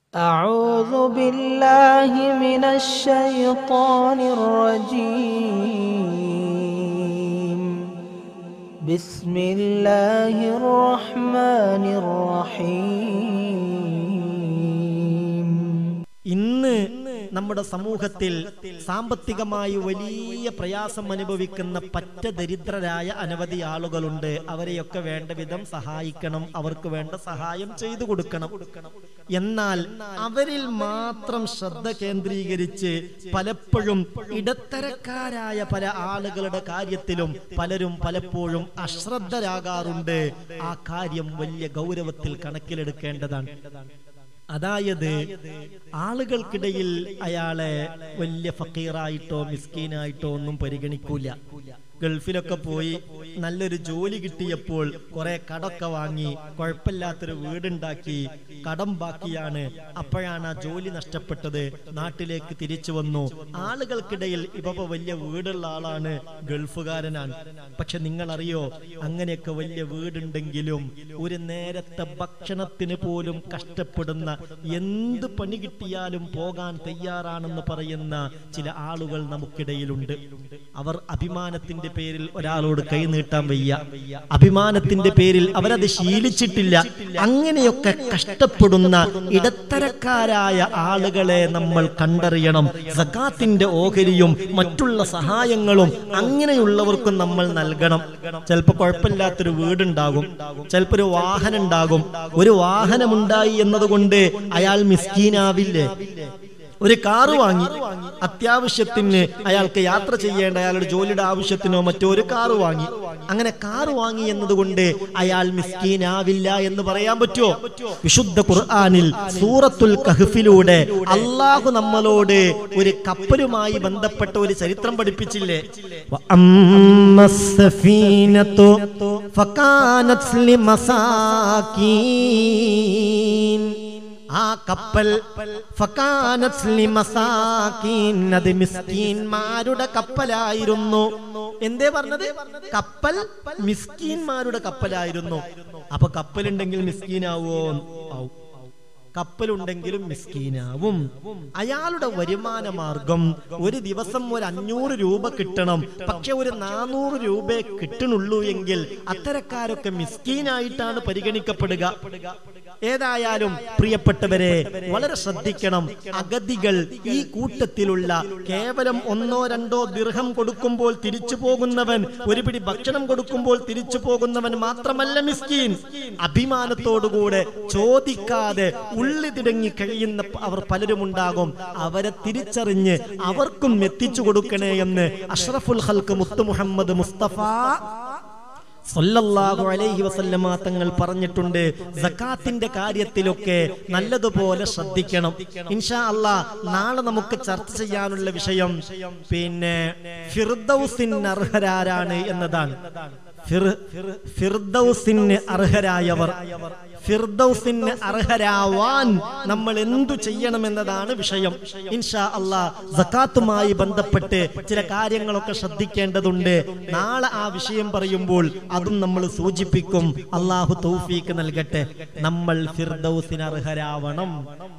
أعوذ بالله من الشيطان الرجيم بسم الله الرحمن الرحيم ഇന്ന് നമ്മുടെ സമൂഹത്തിൽ സാമ്പത്തികമായി വലിയ പ്രയാസം അനുഭവിക്കുന്ന പറ്റ ദരിദ്രരായ അനവധി ആളുകളുണ്ട് അവരെയൊക്കെ വേണ്ട വിധം സഹായിക്കണം അവർക്ക് വേണ്ട സഹായം ചെയ്തു കൊടുക്കണം എന്നാൽ അവരിൽ മാത്രം ശ്രദ്ധ കേന്ദ്രീകരിച്ച് പലപ്പോഴും ഇടത്തരക്കാരായ പല ആളുകളുടെ കാര്യത്തിലും പലരും പലപ്പോഴും അശ്രദ്ധരാകാറുണ്ട് ആ കാര്യം വലിയ ഗൗരവത്തിൽ കണക്കിലെടുക്കേണ്ടതാണ് അതായത് ആളുകൾക്കിടയിൽ അയാളെ വലിയ ഫക്കീറായിട്ടോ മിസ്കീനായിട്ടോ ഒന്നും പരിഗണിക്കൂല ഗൾഫിലൊക്കെ പോയി നല്ലൊരു ജോലി കിട്ടിയപ്പോൾ കുറെ കടമൊക്കെ വാങ്ങി കുഴപ്പമില്ലാത്തൊരു വീടുണ്ടാക്കി കടം ബാക്കിയാണ് അപ്പോഴാണ് ആ ജോലി നഷ്ടപ്പെട്ടത് നാട്ടിലേക്ക് തിരിച്ചു വന്നു ആളുകൾക്കിടയിൽ ഇപ്പൊ വലിയ വീടുള്ള ആളാണ് ഗൾഫുകാരനാണ് പക്ഷെ നിങ്ങൾ അറിയോ അങ്ങനെയൊക്കെ വലിയ വീടുണ്ടെങ്കിലും ഒരു നേരത്തെ ഭക്ഷണത്തിന് പോലും കഷ്ടപ്പെടുന്ന എന്ത് പണി കിട്ടിയാലും പോകാൻ തയ്യാറാണെന്ന് പറയുന്ന ചില ആളുകൾ നമുക്കിടയിലുണ്ട് അവർ അഭിമാനത്തിന്റെ പേരിൽ ഒരാളോട് കൈ നീട്ടാൻ വയ്യ അഭിമാനത്തിന്റെ പേരിൽ അവരത് ശീലിച്ചിട്ടില്ല അങ്ങനെയൊക്കെ കഷ്ടപ്പെടുന്ന ഇടത്തരക്കാരായ ആളുകളെ നമ്മൾ കണ്ടറിയണം സക്കാത്തിന്റെ ഓഹരിയും മറ്റുള്ള സഹായങ്ങളും അങ്ങനെയുള്ളവർക്കും നമ്മൾ നൽകണം ചിലപ്പോ കുഴപ്പമില്ലാത്തൊരു വീടുണ്ടാകും ചിലപ്പോ ഒരു വാഹനം ഉണ്ടാകും ഒരു വാഹനമുണ്ടായി എന്നതുകൊണ്ട് അയാൾ മിസ്കീനാവില്ലേ ഒരു കാറ് വാങ്ങി അത്യാവശ്യത്തിന് അയാൾക്ക് യാത്ര ചെയ്യേണ്ട അയാളുടെ ജോലിയുടെ ആവശ്യത്തിനോ മറ്റോ ഒരു കാറ് വാങ്ങി അങ്ങനെ കാറ് വാങ്ങി എന്നതുകൊണ്ട് അയാൾ മിസ്കീനാവില്ല എന്ന് പറയാൻ പറ്റുമോ വിശുദ്ധ ഖുർആനിൽ സൂറത്തുൽ കഹ്ഫിലൂടെ അള്ളാഹു നമ്മളോട് ഒരു കപ്പലുമായി ബന്ധപ്പെട്ട ഒരു ചരിത്രം പഠിപ്പിച്ചില്ലേ وأما السفينة فكانت لمساكين ആ കപ്പൽ ഫക്കാനത്ത് ലിമസാക്കീൻ. അത് മിസ്കീന്മാരുടെ കപ്പലായിരുന്നു എന്തേ പറഞ്ഞത് കപ്പൽ മിസ്കീന്മാരുടെ കപ്പലായിരുന്നു അപ്പൊ കപ്പലുണ്ടെങ്കിൽ മിസ്കീനാവോ ആവും കപ്പലുണ്ടെങ്കിലും മിസ്കീനാവും അയാളുടെ വരുമാന മാർഗം ഒരു ദിവസം ഒരു അഞ്ഞൂറ് രൂപ കിട്ടണം പക്ഷെ ഒരു നാനൂറ് രൂപയെ കിട്ടണുള്ളൂ എങ്കിൽ അത്തരക്കാരൊക്കെ മിസ്കീനായിട്ടാണ് പരിഗണിക്കപ്പെടുക ഏതായാലും പ്രിയപ്പെട്ടവരെ വളരെ ശ്രദ്ധിക്കണം അഗതികൾ ഈ കൂട്ടത്തിലുള്ള കേവലം ഒന്നോ രണ്ടോ ദീർഘം കൊടുക്കുമ്പോൾ തിരിച്ചു പോകുന്നവൻ ഒരു പിടി ഭക്ഷണം കൊടുക്കുമ്പോൾ തിരിച്ചു പോകുന്നവൻ മാത്രമല്ല മിസ്കീൻ അഭിമാനത്തോടുകൂടെ ചോദിക്കാതെ ഉള്ളി തിടങ്ങി കഴിയുന്ന അവർ പലരും ഉണ്ടാകും അവരെ തിരിച്ചറിഞ്ഞ് അവർക്കും എത്തിച്ചു കൊടുക്കണേ എന്ന് അഷ്റഫുൽ ഹൽക്ക് മുത്തു മുഹമ്മദ് മുസ്തഫ സല്ലല്ലാഹു അലൈഹി വസല്ലമ തങ്ങൾ പറഞ്ഞിട്ടുണ്ട് സക്കാത്തിന്റെ കാര്യത്തിലൊക്കെ നല്ലതുപോലെ ശ്രദ്ധിക്കണം ഇൻഷാ അല്ലാ നാളെ നമുക്ക് ചർച്ച ചെയ്യാനുള്ള വിഷയം പിന്നെ ഫിർദൗസിന് അർഹരാരാണ് എന്നതാണ് ഫിർ- ഫിർദൗസിന് അർഹരായവർ ഫിർദൗസിന് അർഹരാവാൻ നമ്മൾ എന്തു ചെയ്യണമെന്നതാണ് വിഷയം ഇൻഷാ അല്ലാ സക്കാത്തുമായി ബന്ധപ്പെട്ട് ചില കാര്യങ്ങളൊക്കെ ശ്രദ്ധിക്കേണ്ടതുണ്ട് നാളെ ആ വിഷയം പറയുമ്പോൾ അതും നമ്മൾ സൂചിപ്പിക്കും അള്ളാഹു തൗഫീക്ക് നൽകട്ടെ നമ്മൾ ഫിർദൗസിന് അർഹരാവണം